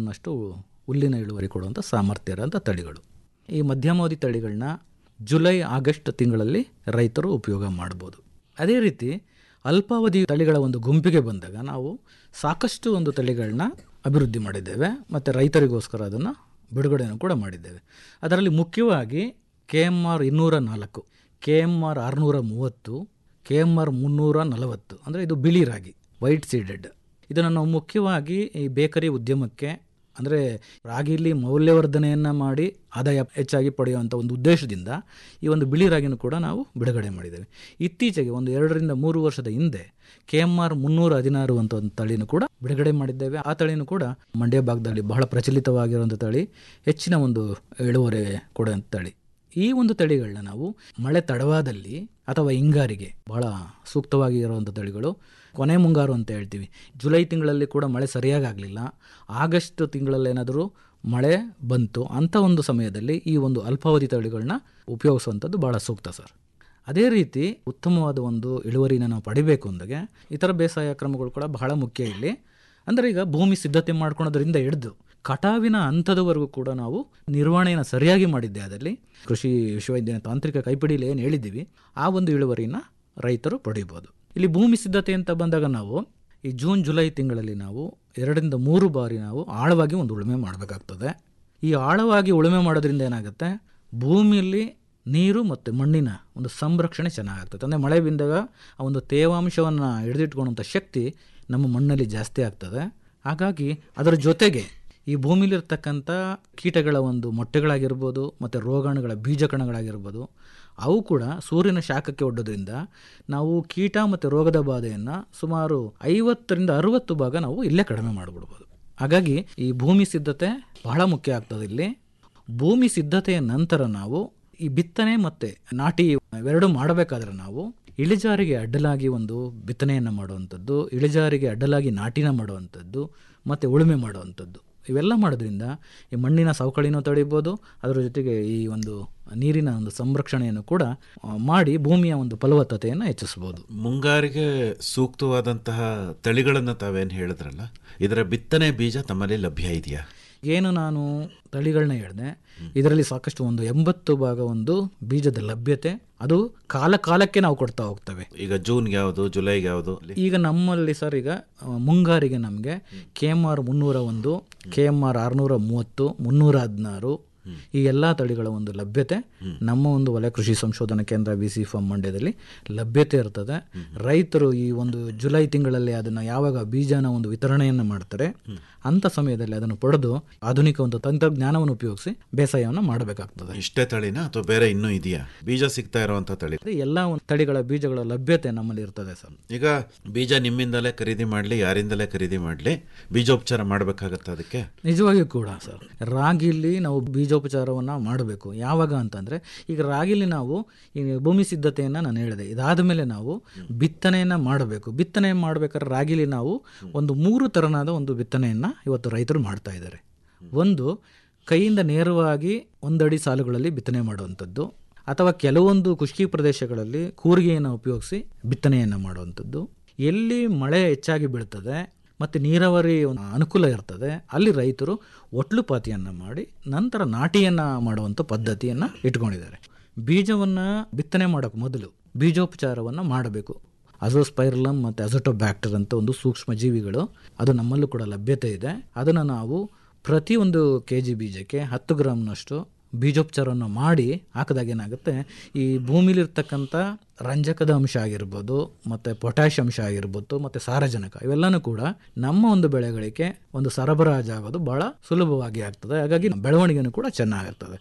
ಟನ್ನಷ್ಟು ಹುಲ್ಲಿನ ಇಳುವರಿ ಕೊಡುವಂಥ ಸಾಮರ್ಥ್ಯ ಇರೋಂಥ ತಳಿಗಳು ಈ ಮಧ್ಯಮಾವಧಿ ತಳಿಗಳನ್ನ ಜುಲೈ ಆಗಸ್ಟ್ ತಿಂಗಳಲ್ಲಿ ರೈತರು ಉಪಯೋಗ ಮಾಡ್ಬೋದು ಅದೇ ರೀತಿ ಅಲ್ಪಾವಧಿ ತಳಿಗಳ ಒಂದು ಗುಂಪಿಗೆ ಬಂದಾಗ ನಾವು ಸಾಕಷ್ಟು ಒಂದು ತಳಿಗಳನ್ನ ಅಭಿವೃದ್ಧಿ ಮಾಡಿದ್ದೇವೆ ಮತ್ತು ರೈತರಿಗೋಸ್ಕರ ಅದನ್ನು ಬಿಡುಗಡೆಯನ್ನು ಕೂಡ ಮಾಡಿದ್ದೇವೆ ಅದರಲ್ಲಿ ಮುಖ್ಯವಾಗಿ ಕೆ ಎಮ್ ಆರ್ ಇನ್ನೂರ ನಾಲ್ಕು ಕೆ ಎಮ್ ಆರ್ ಆರುನೂರ ಮೂವತ್ತು ಕೆ ಎಮ್ ಆರ್ ಮುನ್ನೂರ ನಲವತ್ತು ಅಂದರೆ ಇದು ಬಿಳಿ ರಾಗಿ ವೈಟ್ ಸೀಡೆಡ್ ಇದನ್ನು ನಾವು ಮುಖ್ಯವಾಗಿ ಈ ಬೇಕರಿ ಉದ್ಯಮಕ್ಕೆ ಅಂದರೆ ರಾಗಿಲಿ ಮೌಲ್ಯವರ್ಧನೆಯನ್ನು ಮಾಡಿ ಆದಾಯ ಹೆಚ್ಚಾಗಿ ಪಡೆಯುವಂಥ ಒಂದು ಉದ್ದೇಶದಿಂದ ಈ ಒಂದು ಬಿಳಿ ರಾಗಿನೂ ಕೂಡ ನಾವು ಬಿಡುಗಡೆ ಮಾಡಿದ್ದೇವೆ ಇತ್ತೀಚೆಗೆ ಒಂದು ಎರಡರಿಂದ ಮೂರು ವರ್ಷದ ಹಿಂದೆ ಕೆ ಎಮ್ ಆರ್ ಮುನ್ನೂರ ಹದಿನಾರು ಅಂತ ಒಂದು ತಳಿನೂ ಕೂಡ ಬಿಡುಗಡೆ ಮಾಡಿದ್ದೇವೆ ಆ ತಳಿನೂ ಕೂಡ ಮಂಡ್ಯ ಭಾಗದಲ್ಲಿ ಬಹಳ ಪ್ರಚಲಿತವಾಗಿರುವಂಥ ತಳಿ ಹೆಚ್ಚಿನ ಒಂದು ಇಳುವರಿ ಕೊಡುವಂಥ ತಳಿ ಈ ಒಂದು ತಳಿಗಳನ್ನ ನಾವು ಮಳೆ ತಡವಾದಲ್ಲಿ ಅಥವಾ ಹಿಂಗಾರಿಗೆ ಬಹಳ ಸೂಕ್ತವಾಗಿ ಇರುವಂಥ ತಳಿಗಳು ಕೊನೆ ಮುಂಗಾರು ಅಂತ ಹೇಳ್ತೀವಿ ಜುಲೈ ತಿಂಗಳಲ್ಲಿ ಕೂಡ ಮಳೆ ಸರಿಯಾಗಿ ಆಗಲಿಲ್ಲ ಆಗಸ್ಟ್ ತಿಂಗಳಲ್ಲಿ ಏನಾದರೂ ಮಳೆ ಬಂತು ಅಂಥ ಒಂದು ಸಮಯದಲ್ಲಿ ಈ ಒಂದು ಅಲ್ಪಾವಧಿ ತಳಿಗಳನ್ನ ಉಪಯೋಗಿಸುವಂಥದ್ದು ಭಾಳ ಸೂಕ್ತ ಸರ್ ಅದೇ ರೀತಿ ಉತ್ತಮವಾದ ಒಂದು ಇಳುವರಿನ ನಾವು ಪಡಿಬೇಕು ಅಂದಾಗೆ ಇತರ ಬೇಸಾಯ ಕ್ರಮಗಳು ಕೂಡ ಬಹಳ ಮುಖ್ಯ ಇಲ್ಲಿ ಅಂದರೆ ಈಗ ಭೂಮಿ ಸಿದ್ಧತೆ ಮಾಡ್ಕೊಳೋದ್ರಿಂದ ಹಿಡಿದು ಕಟಾವಿನ ಹಂತದವರೆಗೂ ಕೂಡ ನಾವು ನಿರ್ವಹಣೆಯನ್ನು ಸರಿಯಾಗಿ ಮಾಡಿದ್ದೆ ಅದರಲ್ಲಿ ಕೃಷಿ ವಿಶ್ವವಿದ್ಯಾಲಯ ತಾಂತ್ರಿಕ ಕೈಪಿಡಿಯಲ್ಲಿ ಏನು ಹೇಳಿದ್ದೀವಿ ಆ ಒಂದು ಇಳುವರಿನ ರೈತರು ಪಡಿಬೋದು ಇಲ್ಲಿ ಭೂಮಿ ಸಿದ್ಧತೆ ಅಂತ ಬಂದಾಗ ನಾವು ಈ ಜೂನ್ ಜುಲೈ ತಿಂಗಳಲ್ಲಿ ನಾವು ಎರಡರಿಂದ ಮೂರು ಬಾರಿ ನಾವು ಆಳವಾಗಿ ಒಂದು ಉಳುಮೆ ಮಾಡಬೇಕಾಗ್ತದೆ ಈ ಆಳವಾಗಿ ಉಳುಮೆ ಮಾಡೋದ್ರಿಂದ ಏನಾಗುತ್ತೆ ಭೂಮಿಯಲ್ಲಿ ನೀರು ಮತ್ತು ಮಣ್ಣಿನ ಒಂದು ಸಂರಕ್ಷಣೆ ಚೆನ್ನಾಗಾಗ್ತದೆ ಅಂದರೆ ಮಳೆ ಬಿಂದಾಗ ಆ ಒಂದು ತೇವಾಂಶವನ್ನು ಹಿಡಿದಿಟ್ಕೊಳ್ಳುವಂಥ ಶಕ್ತಿ ನಮ್ಮ ಮಣ್ಣಲ್ಲಿ ಜಾಸ್ತಿ ಆಗ್ತದೆ ಹಾಗಾಗಿ ಅದರ ಜೊತೆಗೆ ಈ ಭೂಮಿಲಿರ್ತಕ್ಕಂಥ ಕೀಟಗಳ ಒಂದು ಮೊಟ್ಟೆಗಳಾಗಿರ್ಬೋದು ಮತ್ತು ರೋಗಾಣುಗಳ ಬೀಜಕಣಗಳಾಗಿರ್ಬೋದು ಅವು ಕೂಡ ಸೂರ್ಯನ ಶಾಖಕ್ಕೆ ಒಡ್ಡೋದ್ರಿಂದ ನಾವು ಕೀಟ ಮತ್ತು ರೋಗದ ಬಾಧೆಯನ್ನು ಸುಮಾರು ಐವತ್ತರಿಂದ ಅರುವತ್ತು ಭಾಗ ನಾವು ಇಲ್ಲೇ ಕಡಿಮೆ ಮಾಡಿಬಿಡ್ಬೋದು ಹಾಗಾಗಿ ಈ ಭೂಮಿ ಸಿದ್ಧತೆ ಬಹಳ ಮುಖ್ಯ ಆಗ್ತದೆ ಇಲ್ಲಿ ಭೂಮಿ ಸಿದ್ಧತೆಯ ನಂತರ ನಾವು ಈ ಬಿತ್ತನೆ ಮತ್ತು ನಾಟಿ ಇವೆರಡು ಮಾಡಬೇಕಾದ್ರೆ ನಾವು ಇಳಿಜಾರಿಗೆ ಅಡ್ಡಲಾಗಿ ಒಂದು ಬಿತ್ತನೆಯನ್ನು ಮಾಡುವಂಥದ್ದು ಇಳಿಜಾರಿಗೆ ಅಡ್ಡಲಾಗಿ ನಾಟಿನ ಮಾಡುವಂಥದ್ದು ಮತ್ತು ಉಳುಮೆ ಮಾಡುವಂಥದ್ದು ಇವೆಲ್ಲ ಮಾಡೋದ್ರಿಂದ ಈ ಮಣ್ಣಿನ ಸವಕಳಿನೂ ತಡಿಬೋದು ಅದರ ಜೊತೆಗೆ ಈ ಒಂದು ನೀರಿನ ಒಂದು ಸಂರಕ್ಷಣೆಯನ್ನು ಕೂಡ ಆ, ಮಾಡಿ ಭೂಮಿಯ ಒಂದು ಫಲವತ್ತತೆಯನ್ನು ಹೆಚ್ಚಿಸ್ಬೋದು ಮುಂಗಾರಿಗೆ ಸೂಕ್ತವಾದಂತಹ ತಳಿಗಳನ್ನು ತಾವೇನು ಹೇಳಿದ್ರಲ್ಲ ಇದರ ಬಿತ್ತನೆ ಬೀಜ ತಮ್ಮಲ್ಲಿ ಲಭ್ಯ ಇದೆಯಾ ಏನು ನಾನು ತಳಿಗಳನ್ನ ಹೇಳಿದೆ ಇದರಲ್ಲಿ ಸಾಕಷ್ಟು ಒಂದು ಎಂಬತ್ತು ಭಾಗ ಒಂದು ಬೀಜದ ಲಭ್ಯತೆ ಅದು ಕಾಲ ಕಾಲಕ್ಕೆ ನಾವು ಕೊಡ್ತಾ ಹೋಗ್ತೇವೆ ಈಗ ಜೂನ್ಗೆ ಯಾವುದು ಜುಲೈಗೆ ಯಾವುದು ಈಗ ನಮ್ಮಲ್ಲಿ ಸರ್ ಈಗ ಆ, ಮುಂಗಾರಿಗೆ ನಮಗೆ ಕೆ ಎಮ್ ಆರ್ ಮುನ್ನೂರ ಒಂದು ಕೆ ಎಮ್ ಆರ್ ಆರುನೂರ ಮೂವತ್ತು ಮುನ್ನೂರ ಹದಿನಾರು ಈ ಎಲ್ಲ ತಳಿಗಳ ಒಂದು ಲಭ್ಯತೆ ನಮ್ಮ ಒಂದು ವಲಯ ಕೃಷಿ ಸಂಶೋಧನಾ ಕೇಂದ್ರ ಬಿ ಸಿ ಫಾರ್ಮ್ ಮಂಡ್ಯದಲ್ಲಿ ಲಭ್ಯತೆ ಇರ್ತದೆ ರೈತರು ಈ ಒಂದು ಜುಲೈ ತಿಂಗಳಲ್ಲಿ ಅದನ್ನು ಯಾವಾಗ ಬೀಜನ ಒಂದು ವಿತರಣೆಯನ್ನು ಮಾಡ್ತಾರೆ ಅಂಥ ಸಮಯದಲ್ಲಿ ಅದನ್ನು ಪಡೆದು ಆಧುನಿಕ ಒಂದು ತಂತ್ರಜ್ಞಾನವನ್ನು ಉಪಯೋಗಿಸಿ ಬೇಸಾಯವನ್ನು ಮಾಡಬೇಕಾಗ್ತದೆ ಇಷ್ಟೇ ತಳಿನ ಅಥವಾ ಬೇರೆ ಇನ್ನೂ ಇದೆಯಾ ಬೀಜ ಸಿಗ್ತಾ ಇರುವಂತ ತಳಿ ಎಲ್ಲ ಒಂದು ತಳಿಗಳ ಬೀಜಗಳ ಲಭ್ಯತೆ ನಮ್ಮಲ್ಲಿ ಇರ್ತದೆ ಸರ್ ಈಗ ಬೀಜ ನಿಮ್ಮಿಂದಲೇ ಖರೀದಿ ಮಾಡಲಿ ಯಾರಿಂದಲೇ ಖರೀದಿ ಮಾಡಲಿ ಬೀಜೋಪಚಾರ ಮಾಡಬೇಕಾಗತ್ತ ಅದಕ್ಕೆ ನಿಜವಾಗಿಯೂ ಕೂಡ ಸರ್ ರಾಗಿಲಿ ನಾವು ಬೀಜೋಪಚಾರವನ್ನು ಮಾಡಬೇಕು ಯಾವಾಗ ಅಂತಂದರೆ ಈಗ ರಾಗಿಲಿ ನಾವು ಈ ಭೂಮಿ ಸಿದ್ಧತೆಯನ್ನು ನಾನು ಹೇಳಿದೆ ಇದಾದ ಮೇಲೆ ನಾವು ಬಿತ್ತನೆಯನ್ನು ಮಾಡಬೇಕು ಬಿತ್ತನೆ ಮಾಡಬೇಕಾದ್ರೆ ರಾಗಿಲಿ ನಾವು ಒಂದು ಮೂರು ಥರನಾದ ಒಂದು ಬಿತ್ತನೆಯನ್ನು ಇವತ್ತು ರೈತರು ಮಾಡ್ತಾ ಇದ್ದಾರೆ ಒಂದು ಕೈಯಿಂದ ನೇರವಾಗಿ ಒಂದಡಿ ಸಾಲುಗಳಲ್ಲಿ ಬಿತ್ತನೆ ಮಾಡುವಂಥದ್ದು ಅಥವಾ ಕೆಲವೊಂದು ಖುಷ್ಕಿ ಪ್ರದೇಶಗಳಲ್ಲಿ ಕೂರಿಗೆಯನ್ನು ಉಪಯೋಗಿಸಿ ಬಿತ್ತನೆಯನ್ನು ಮಾಡುವಂಥದ್ದು ಎಲ್ಲಿ ಮಳೆ ಹೆಚ್ಚಾಗಿ ಬೀಳ್ತದೆ ಮತ್ತು ನೀರಾವರಿ ಒಂದು ಅನುಕೂಲ ಇರ್ತದೆ ಅಲ್ಲಿ ರೈತರು ಒಟ್ಲು ಪಾತಿಯನ್ನು ಮಾಡಿ ನಂತರ ನಾಟಿಯನ್ನು ಮಾಡುವಂಥ ಪದ್ಧತಿಯನ್ನು ಇಟ್ಕೊಂಡಿದ್ದಾರೆ ಬೀಜವನ್ನು ಬಿತ್ತನೆ ಮಾಡೋಕ್ಕೆ ಮೊದಲು ಬೀಜೋಪಚಾರವನ್ನು ಮಾಡಬೇಕು ಅಜೋಸ್ಪೈರಲಮ್ ಮತ್ತು ಅಜೋಟೋಬ್ಯಾಕ್ಟರ್ ಅಂತ ಒಂದು ಸೂಕ್ಷ್ಮ ಜೀವಿಗಳು ಅದು ನಮ್ಮಲ್ಲೂ ಕೂಡ ಲಭ್ಯತೆ ಇದೆ ಅದನ್ನು ನಾವು ಪ್ರತಿಯೊಂದು ಕೆ ಜಿ ಬೀಜಕ್ಕೆ ಹತ್ತು ಗ್ರಾಮ್ನಷ್ಟು ಬೀಜೋಪಚಾರವನ್ನು ಮಾಡಿ ಹಾಕಿದಾಗ ಏನಾಗುತ್ತೆ ಈ ಭೂಮಿಲಿರ್ತಕ್ಕಂಥ ರಂಜಕದ ಅಂಶ ಆಗಿರ್ಬೋದು ಮತ್ತು ಪೊಟ್ಯಾಷ್ ಅಂಶ ಆಗಿರ್ಬೋದು ಮತ್ತು ಸಾರಜನಕ ಇವೆಲ್ಲನೂ ಕೂಡ ನಮ್ಮ ಒಂದು ಬೆಳೆಗಳಿಗೆ ಒಂದು ಸರಬರಾಜು ಆಗೋದು ಭಾಳ ಸುಲಭವಾಗಿ ಆಗ್ತದೆ ಹಾಗಾಗಿ ಬೆಳವಣಿಗೆನೂ ಕೂಡ ಚೆನ್ನಾಗಿರ್ತದೆ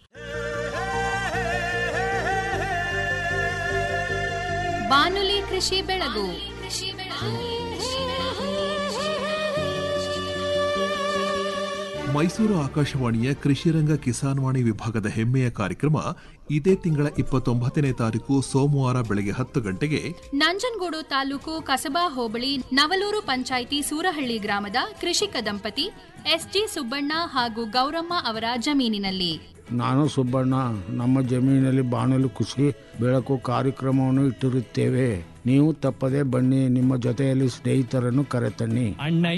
ಬಾನುಲಿ ಕೃಷಿ ಬೆಳಗು ಮೈಸೂರು ಆಕಾಶವಾಣಿಯ ಕೃಷಿರಂಗ ಕಿಸಾನ್ವಾಣಿ ವಿಭಾಗದ ಹೆಮ್ಮೆಯ ಕಾರ್ಯಕ್ರಮ ಇದೇ ತಿಂಗಳ ಇಪ್ಪತ್ತೊಂಬತ್ತನೇ ತಾರೀಕು ಸೋಮವಾರ ಬೆಳಗ್ಗೆ ಹತ್ತು ಗಂಟೆಗೆ ನಂಜನಗೂಡು ತಾಲೂಕು ಕಸಬಾ ಹೋಬಳಿ ನವಲೂರು ಪಂಚಾಯಿತಿ ಸೂರಹಳ್ಳಿ ಗ್ರಾಮದ ಕೃಷಿಕ ದಂಪತಿ ಎಸ್ಜಿ ಸುಬ್ಬಣ್ಣ ಹಾಗೂ ಗೌರಮ್ಮ ಅವರ ಜಮೀನಿನಲ್ಲಿ ನಾನು ಸುಬ್ಬಣ್ಣ ನಮ್ಮ ಜಮೀನಲ್ಲಿ ಬಾಣಲು ಕೃಷಿ ಬೆಳಕು ಕಾರ್ಯಕ್ರಮವನ್ನು ಇಟ್ಟಿರುತ್ತೇವೆ ನೀವು ತಪ್ಪದೆ ಬನ್ನಿ ನಿಮ್ಮ ಜೊತೆಯಲ್ಲಿ ಸ್ನೇಹಿತರನ್ನು ಕರೆತನ್ನಿ ಅಣ್ಣ